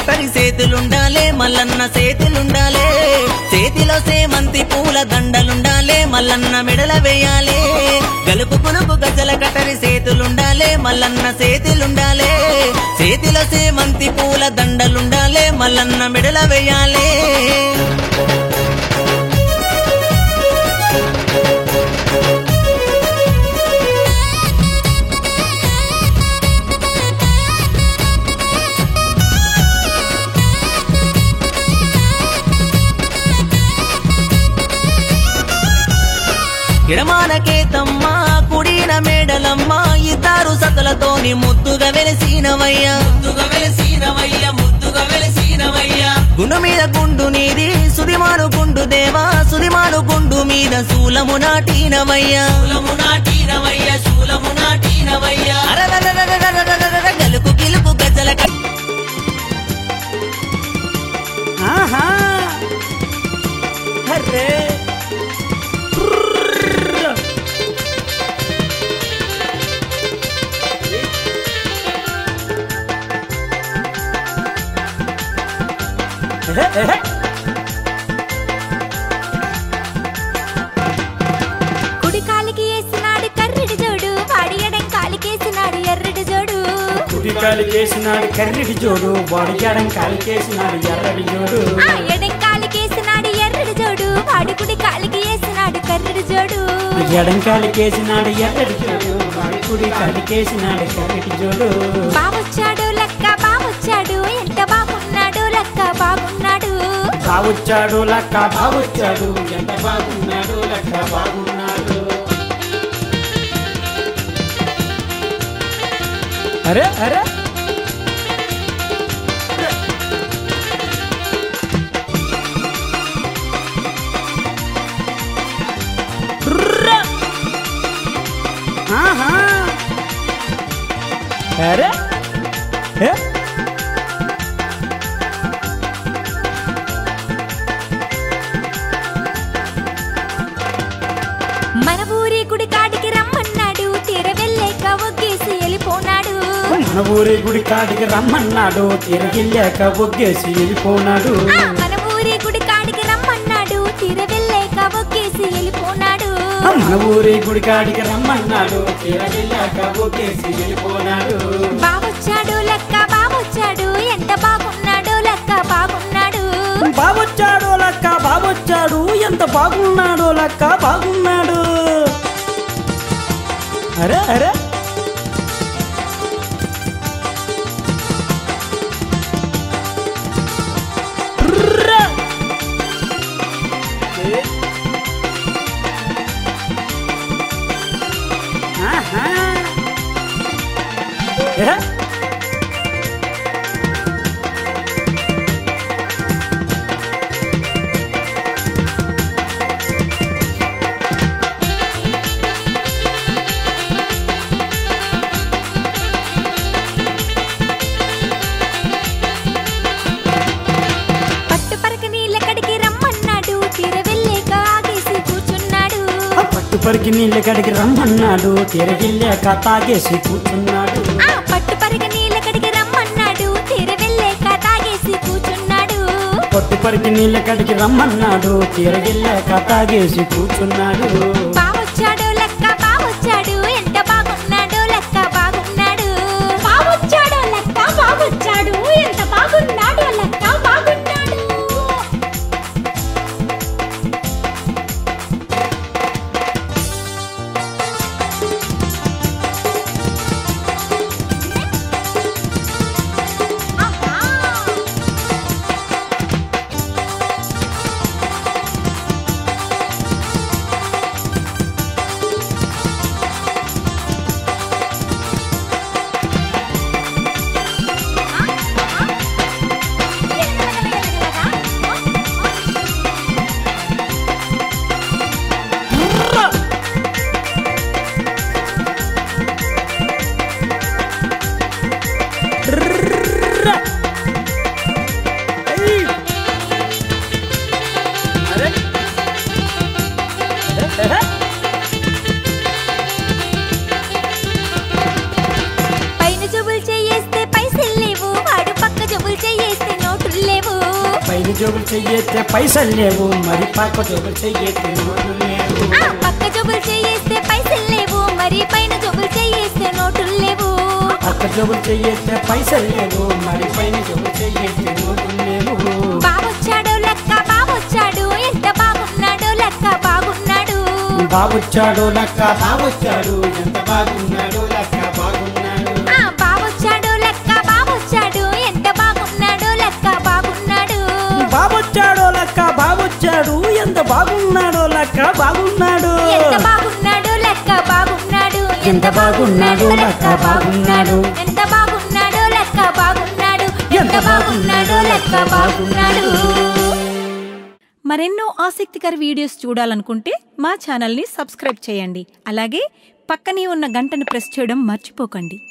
కట్టరి చేతులుండాలే మల్లన్న చేతులుండాలే చేతిలో సేమంతి పూల దండలుండాలే మల్లన్న మెడల వేయాలే గలుపు పులుపు గజల కట్టరి చేతులుండాలే మల్లన్న చేతులుండాలే చేతిలో సేమంతి పూల దండలుండాలే మల్లన్న మెడల వేయాలే ఎడమానకేతమ్మ కుడిన మేడలమ్మ ఇద్దరు సతలతోని ముద్దుగా వెలసినవయ్యా ముద్దుగా వెలసినవయ్య ముద్దుగా వెలసినవయ్య గుండు మీద గుండు నీది సుదిమాను గుండు దేవా సుదిమాను గుండు మీద శూలము నాటినవయ్యా శూలము నాటినవయ్య శూలము నాటినవయ్య గలుపు గిలుపు గజల క- ఆహా అరే ఎహె, ఎహె. కుడి కాలికి వేసినాడు కర్రెడి జోడు వాడి ఎడం కాలికేసినాడు ఎర్రటి జోడు కుడి కాలికేసినాడు కర్రిటి జోడు బాడిగాడం కాలికేసినాడు ఎర్రటి జోడు ఆ ఎడం కాలికేసినాడు ఎర్రటి జోడు వాడి కుడి కాలికి వేసినాడు కర్రెడి జోడు ఎడం కాలికేసినాడు ఎర్రటి జోడు వాడి కుడి కాలికేసినాడు కర్రిటి జోడు బావొచ్చాడు లక్క బావొచ్చాడు ఎంత బాగున్నాడు లక్క బాగున్నాడు బావొచ్చాడు లక్క బావొచ్చాడు ఎంత బాగున్నాడు లక్క బాగున్నాడు అరే అరే రుర్ర. ఆహా అరే ఏ మన ఊరి గుడి కాడికి రమ్మన్నాడు తీర వెళ్ళాక ఒగ్గేసి వెళ్ళిపోనాడు మన ఊరి గుడి కాడికి రమ్మన్నాడు తిరిగిల్లాక ఒగ్గేసి వెళ్ళిపోనాడు ఆ మన ఊరి గుడి కాడికి రమ్మన్నాడు తీర వెళ్ళాక ఒగ్గేసి వెళ్ళిపోనాడు మన ఊరి గుడి కాడికి రమ్మన్నాడు తిరిగిల్లాక ఒగ్గేసి వెళ్ళిపోనాడు బావొచ్చాడు లక్క బావొచ్చాడు ఎంత బాగున్నాడు లక్క బాగున్నాడు బాబొచ్చాడు లక్క బాబొచ్చాడు ఎంత బాగున్నాడు లక్క బాగున్నాడు అరే అరే రుర్ర. ఆహా. ఏ? పట్టు పరక నీళ్ళ కడికి రమ్మన్నాడు తీర వెళ్ళాక ఆగేసి కూర్చున్నాడు ఆ పట్టు పరికి నీళ్ళ కడికి రమ్మన్నాడు తిరిగిల్లాక తాగేసి కూర్చున్నాడు ఆ పట్టు పరక నీళ్ళ కడికి రమ్మన్నాడు తీర వెళ్ళాక తాగేసి కూర్చున్నాడు పట్టు పరికి నీళ్ళ కడికి రమ్మన్నాడు తిరిగిల్లాక తాగేసి కూర్చున్నాడు బావొచ్చాడు లక్క బావొచ్చాడు ఎంత బాగున్నాడు లక్క బాగున్నాడు బావొచ్చాడు లక్క బావొచ్చాడు ఎంత బాగున్నాడు లక్క బాగున్నాడు జోబులు చెయ్యేస్తే పైసలు లేవు మరి పక్క జోబులు చెయ్యేస్తే నోట్లు లేవు ఆ పక్క జబ్బులు చేయేస్తే పైసలు లేవు మరి పైన జబ్బులు చేయేస్తే నోటులు లేవు పక్క జోబులు చెయ్యేస్తే పైసలు లేవు మరి పైన జోబులు చెయ్యేస్తే నోట్లు లేవు బాబొచ్చాడు లెక్క బాబొచ్చాడు ఎంత బాగున్నాడు లెక్క బాగున్నాడు బాబుచ్చాడు లక్క బాబుచ్చాడు ఎంత బాగున్నాడు లక్క బాగున్నాడు ఆ బాబొచ్చాడు లెక్క బాబొచ్చాడు ఎంత బాగున్నాడు లెక్క బాగున్నాడు బాబుచ్చాడు లక్క బాబుచ్చాడు ఎంత బాగున్నాడో లక్క బాగున్నాడు ఎంత బాగున్నాడు లెక్క బాగున్నాడు ఎంత బాగున్నాడు లెక్క బాగున్నాడు ఎంత బాగున్నాడు లెక్క బాగున్నాడు ఎంత బాగున్నాడు లెక్క బాగున్నాడు మరెన్నో ఆసక్తికర వీడియోస్ చూడాలనుకుంటే మా ఛానల్ని సబ్స్క్రైబ్ చేయండి అలాగే పక్కనే ఉన్న గంటను ప్రెస్ చేయడం మర్చిపోకండి